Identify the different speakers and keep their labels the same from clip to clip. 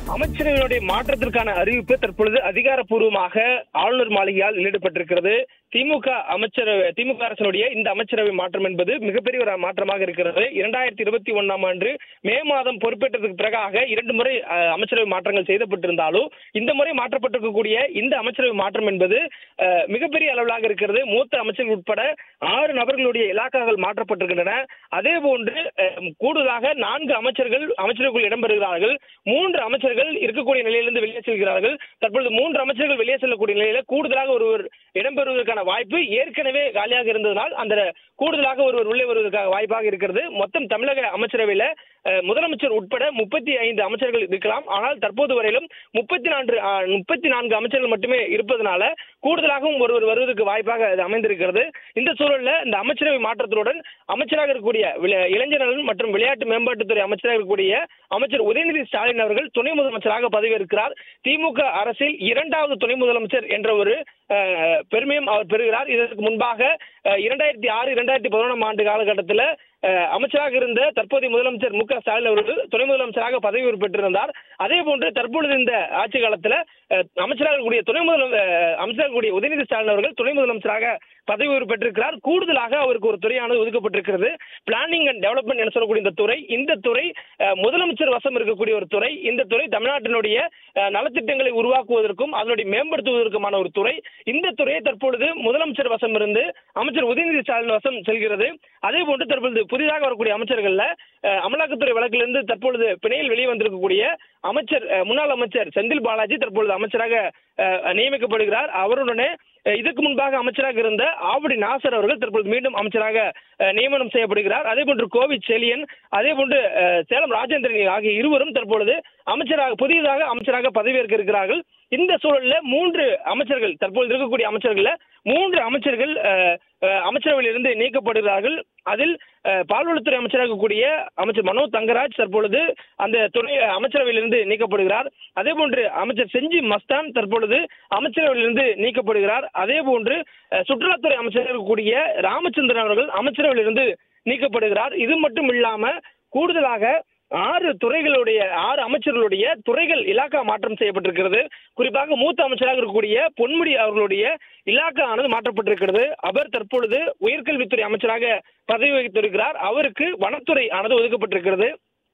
Speaker 1: அமைச்சரவையினுடைய மாற்றத்திற்கான அறிவிப்பு தற்பொழுது அதிகாரப்பூர்வமாக ஆளுநர் மாளிகையால் வெளியிடப்பட்டிருக்கிறது திமுக அமைச்சரவை திமுக அரசினுடைய இந்த அமைச்சரவை மாற்றம் என்பது மிகப்பெரிய ஒரு மாற்றமாக இருக்கிறது இரண்டாயிரத்தி இருபத்தி ஒன்னாம் ஆண்டு மே மாதம் பொறுப்பேற்றதுக்கு பிறகாக இரண்டு முறை அஹ், அமைச்சரவை மாற்றங்கள் செய்யப்பட்டிருந்தாலும் இந்த முறை மாற்றப்பட்டிருக்கக்கூடிய இந்த அமைச்சரவை மாற்றம் என்பது அஹ், மிகப்பெரிய அளவிலாக இருக்கிறது மூத்த அமைச்சர்கள் உட்பட ஆறு நபர்களுடைய இலாக்காக்கள் மாற்றப்பட்டிருக்கின்றன அதே போன்று அஹ், கூடுதலாக நான்கு அமைச்சர்கள் அமைச்சருக்குள் இடம்பெறுகிறார்கள் மூன்று அமைச்சர்கள் இருக்கக்கூடிய நிலையிலிருந்து வெளியே செல்கிறார்கள் தற்பொழுது மூன்று அமைச்சர்கள் வெளியே செல்லக்கூடிய நிலையில கூடுதலாக ஒருவர் இடம்பெறுவதற்கான வாய்ப்பு ஏற்கனவே காலியாக இருந்ததனால் அந்த கூடுதலாக ஒருவர் உள்ளே வருவதற்கான வாய்ப்பாக இருக்கிறது மொத்தம் தமிழக அமைச்சரவையில அஹ், முதலமைச்சர் உட்பட முப்பத்தி ஐந்து அமைச்சர்கள் இருக்கலாம் ஆனால் தற்போது வரையிலும் முப்பத்தி நான்கு முப்பத்தி நான்கு அமைச்சர்கள் மட்டுமே இருப்பதனால கூடுதலாகவும் ஒருவர் வருவதற்கு வாய்ப்பாக அது அமைந்திருக்கிறது இந்த சூழல்ல இந்த அமைச்சரவை மாற்றத்துடன் அமைச்சராக இருக்கக்கூடிய விளை- இளைஞர் நலன் மற்றும் விளையாட்டு மேம்பாட்டுத்துறை அமைச்சராக இருக்கக்கூடிய அமைச்சர் உதயநிதி ஸ்டாலின் அவர்கள் துணை முதலமைச்சராக பதவியேற்கிறார் திமுக அரசில் இரண்டாவது துணை முதலமைச்சர் என்ற ஒரு அஹ், பெருமையும் அவர் பெறுகிறார் இதற்கு முன்பாக அஹ், இரண்டாயிரத்தி ஆறு இரண்டாயிரத்தி பதினொன்றாம் ஆண்டு காலகட்டத்தில் அஹ், அமைச்சராக இருந்த தற்போதைய முதலமைச்சர் மு க ஸ்டாலின் அவர்கள் துணை முதலமைச்சராக பதவி பெற்றிருந்தார் அதே போன்று தற்பொழுது இந்த ஆட்சி காலத்தில் அஹ், அமைச்சராக இருக்கக்கூடிய துணை முதல் அஹ், அமைச்சராக இருக்கக்கூடிய உதயநிதி ஸ்டாலின் அவர்கள் துணை முதலமைச்சராக பதவி உயர்வு பெற்றிருக்கிறார் கூடுதலாக அவருக்கு ஒரு துறையானது ஒதுக்கப்பட்டிருக்கிறது பிளானிங் அண்ட் டெவலப்மெண்ட் என சொல்லக்கூடிய இந்த துறை இந்த துறை அஹ், முதலமைச்சர் வசம் இருக்கக்கூடிய ஒரு துறை இந்த துறை தமிழ்நாட்டினுடைய அஹ், நலத்திட்டங்களை உருவாக்குவதற்கும் அதனுடைய மேம்படுத்துவதற்குமான ஒரு துறை இந்த துறையை தற்பொழுது முதலமைச்சர் வசம் இருந்து அமைச்சர் உதயநிதி ஸ்டாலின் வசம் செல்கிறது அதே போன்று தற்பொழுது புதிதாக வரக்கூடிய அமைச்சர்கள்ல அஹ், அமலாக்கத்துறை வழக்கிலிருந்து தற்பொழுது பிணையில் வெளியே வந்திருக்கக்கூடிய அமைச்சர் அஹ், முன்னாள் அமைச்சர் செந்தில் பாலாஜி தற்பொழுது அமைச்சராக அஹ், நியமிக்கப்படுகிறார் அவருடனே அஹ், இதுக்கு முன்பாக அமைச்சராக இருந்த ஆவடி நாசர் அவர்கள் தற்பொழுது மீண்டும் அமைச்சராக அஹ், நியமனம் செய்யப்படுகிறார் அதே போன்று கோவி செலியன் அதே போன்று அஹ், சேலம் ராஜேந்திரன் ஆகிய இருவரும் தற்பொழுது அமைச்சராக புதியதாக அமைச்சராக பதவியேற்க இருக்கிறார்கள் இந்த சூழல்ல மூன்று அமைச்சர்கள் தற்பொழுது இருக்கக்கூடிய அமைச்சர்கள்ல மூன்று அமைச்சர்கள் அஹ், அஹ், அமைச்சரவையிலிருந்து நீக்கப்படுகிறார்கள் அதில் அஹ், பால்வளத்துறை அமைச்சராக இருக்கக்கூடிய அமைச்சர் மனோ தங்கராஜ் தற்பொழுது அந்த துறை அமைச்சரவையிலிருந்து நீக்கப்படுகிறார் அதே போன்று அமைச்சர் செஞ்சி மஸ்தான் தற்பொழுது அமைச்சரவையிலிருந்து நீக்கப்படுகிறார் அதே போன்று அஹ், சுற்றுலாத்துறை அமைச்சராக இருக்கக்கூடிய ராமச்சந்திரன் அவர்கள் அமைச்சரவையிலிருந்து நீக்கப்படுகிறார் இது மட்டும் இல்லாம கூடுதலாக ஆறு துறைகளுடைய ஆறு அமைச்சர்களுடைய துறைகள் இலாக்கா மாற்றம் செய்யப்பட்டிருக்கிறது குறிப்பாக மூத்த அமைச்சராக இருக்கக்கூடிய பொன்முடி அவர்களுடைய இலாக்கா ஆனது மாற்றப்பட்டிருக்கிறது அவர் தற்பொழுது உயர்கல்வித்துறை அமைச்சராக பதவி வகித்திருக்கிறார் அவருக்கு வனத்துறை ஆனது ஒதுக்கப்பட்டிருக்கிறது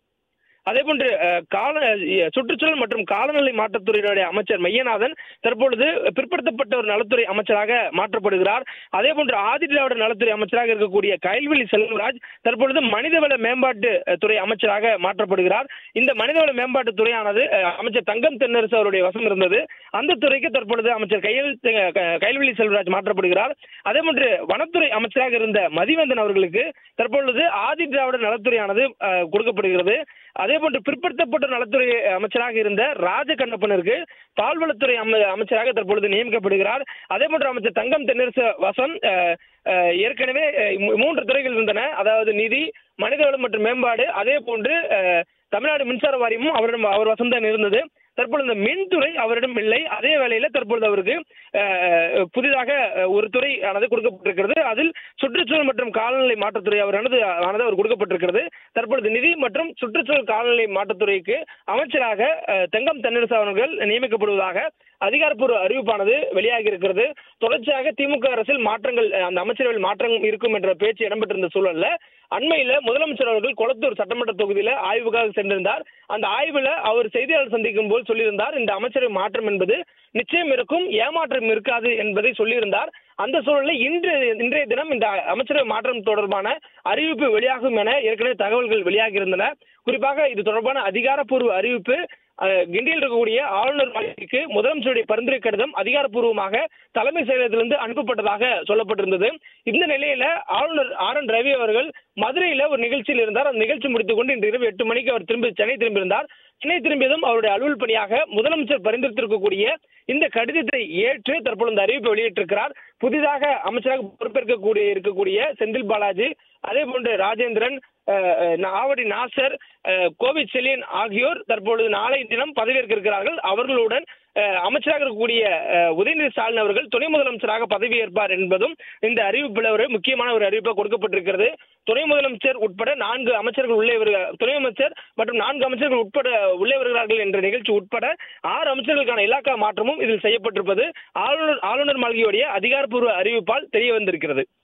Speaker 1: அதே போன்று அஹ், கால அஹ், சுற்றுச்சூழல் மற்றும் காலநிலை மாற்றத்துறையினுடைய அமைச்சர் மையநாதன் தற்பொழுது பிற்படுத்தப்பட்ட ஒரு நலத்துறை அமைச்சராக மாற்றப்படுகிறார் அதே போன்று ஆதி திராவிட நலத்துறை அமைச்சராக இருக்கக்கூடிய கயல்வெளி செல்வராஜ் தற்பொழுது மனிதவள மேம்பாட்டு அஹ், துறை அமைச்சராக மாற்றப்படுகிறார் இந்த மனிதவள மேம்பாட்டு துறையானது அஹ், அமைச்சர் தங்கம் தென்னரசு அவருடைய வசம் இருந்தது அந்த துறைக்கு தற்பொழுது அமைச்சர் கையல் க- கயல்வெளி செல்வராஜ் மாற்றப்படுகிறார் அதே போன்று வனத்துறை அமைச்சராக இருந்த மதிவந்தன் அவர்களுக்கு தற்பொழுது ஆதி திராவிட நலத்துறையானது அஹ், கொடுக்கப்படுகிறது அதே போன்று பிற்படுத்தப்பட்ட நலத்துறை அமைச்சராக இருந்த ராஜகண்ணப்பனருக்கு பால்வளத்துறை அம- அமைச்சராக தற்பொழுது நியமிக்கப்படுகிறார் அதே போன்று அமைச்சர் தங்கம் தென்னரசு வசம் அஹ், அஹ், ஏற்கனவே அஹ், மூ- மூன்று துறைகள் இருந்தன அதாவது நிதி மனிதவளம் மற்றும் மேம்பாடு அதே போன்று அஹ், தமிழ்நாடு மின்சார வாரியமும் அவரிடம் அவர் வசம்தான் இருந்தது தற்பொழுது இந்த மின்துறை அவரிடம் இல்லை அதே வேளையில தற்பொழுது அவருக்கு அஹ், புதிதாக அஹ், ஒரு துறை ஆனது கொடுக்கப்பட்டிருக்கிறது அதில் சுற்றுச்சூழல் மற்றும் காலநிலை மாற்றத்துறை அவரானது ஆனது அவர் கொடுக்கப்பட்டிருக்கிறது தற்பொழுது நிதி மற்றும் சுற்றுச்சூழல் காலநிலை மாற்றத்துறைக்கு அமைச்சராக அஹ், தங்கம் தென்னரசு அவர்கள் நியமிக்கப்படுவதாக அதிகாரப்பூர்வ அறிவிப்பானது வெளியாகி இருக்கிறது தொடர்ச்சியாக திமுக அரசில் மாற்றங்கள் அஹ், அந்த அமைச்சரவையில் மாற்றம் இருக்கும் என்ற பேச்சு இடம்பெற்றிருந்த சூழல்ல அண்மையில முதலமைச்சர் அவர்கள் கொளத்தூர் சட்டமன்ற தொகுதியில ஆய்வுக்காக சென்றிருந்தார் அந்த ஆய்வுல அவர் செய்தியாளர் சந்திக்கும் போது சொல்லியிருந்தார் இந்த அமைச்சரவை மாற்றம் என்பது நிச்சயம் இருக்கும் ஏமாற்றம் இருக்காது என்பதை சொல்லியிருந்தார் அந்த சூழலில் இன்று இன்றைய தினம் இந்த அமைச்சரவை மாற்றம் தொடர்பான அறிவிப்பு வெளியாகும் என ஏற்கனவே தகவல்கள் வெளியாகி இருந்தன குறிப்பாக இது தொடர்பான அதிகாரப்பூர்வ அறிவிப்பு அஹ், கிண்டியில் இருக்கக்கூடிய ஆளுநர் மாளிகைக்கு முதலமைச்சருடைய பரிந்துரை கடிதம் அதிகாரப்பூர்வமாக தலைமை செயலகத்திலிருந்து அனுப்பப்பட்டதாக சொல்லப்பட்டிருந்தது இந்த நிலையில ஆளுநர் ஆர் என் ரவி அவர்கள் மதுரையில ஒரு நிகழ்ச்சியில் இருந்தார் அந்த நிகழ்ச்சி முடித்துக் கொண்டு இன்று இரவு எட்டு மணிக்கு அவர் திரும்பி சென்னை திரும்பியிருந்தார் சென்னை திரும்பியதும் அவருடைய அலுவல் பணியாக முதலமைச்சர் பரிந்துரைத்திருக்கக்கூடிய இந்த கடிதத்தை ஏற்று தற்பொழுது இந்த அறிவிப்பை வெளியிட்டிருக்கிறார் புதிதாக அமைச்சராக பொறுப்பேற்கக்கூடிய இருக்கக்கூடிய செந்தில் பாலாஜி அதே போன்று ராஜேந்திரன் அஹ், அஹ், ஆவடி நாசர் அஹ், கோவிட் செலியன் ஆகியோர் தற்பொழுது நாளை தினம் பதவியேற்க இருக்கிறார்கள் அவர்களுடன் அஹ், அமைச்சராக இருக்கக்கூடிய அஹ், உதயநிதி ஸ்டாலின் அவர்கள் துணை முதலமைச்சராக பதவியேற்பார் என்பதும் இந்த அறிவிப்பில் ஒரு முக்கியமான ஒரு அறிவிப்பு கொடுக்கப்பட்டிருக்கிறது துணை முதலமைச்சர் உட்பட நான்கு அமைச்சர்கள் உள்ளே வருக- துணை அமைச்சர் மற்றும் நான்கு அமைச்சர்கள் உட்பட உள்ளே வருகிறார்கள் என்ற நிகழ்ச்சி உட்பட ஆறு அமைச்சர்களுக்கான இலாக்கா மாற்றமும் இதில் செய்யப்பட்டிருப்பது ஆளுநர் ஆளுநர் மாளிகையுடைய அதிகாரப்பூர்வ அறிவிப்பால் தெரிய வந்திருக்கிறது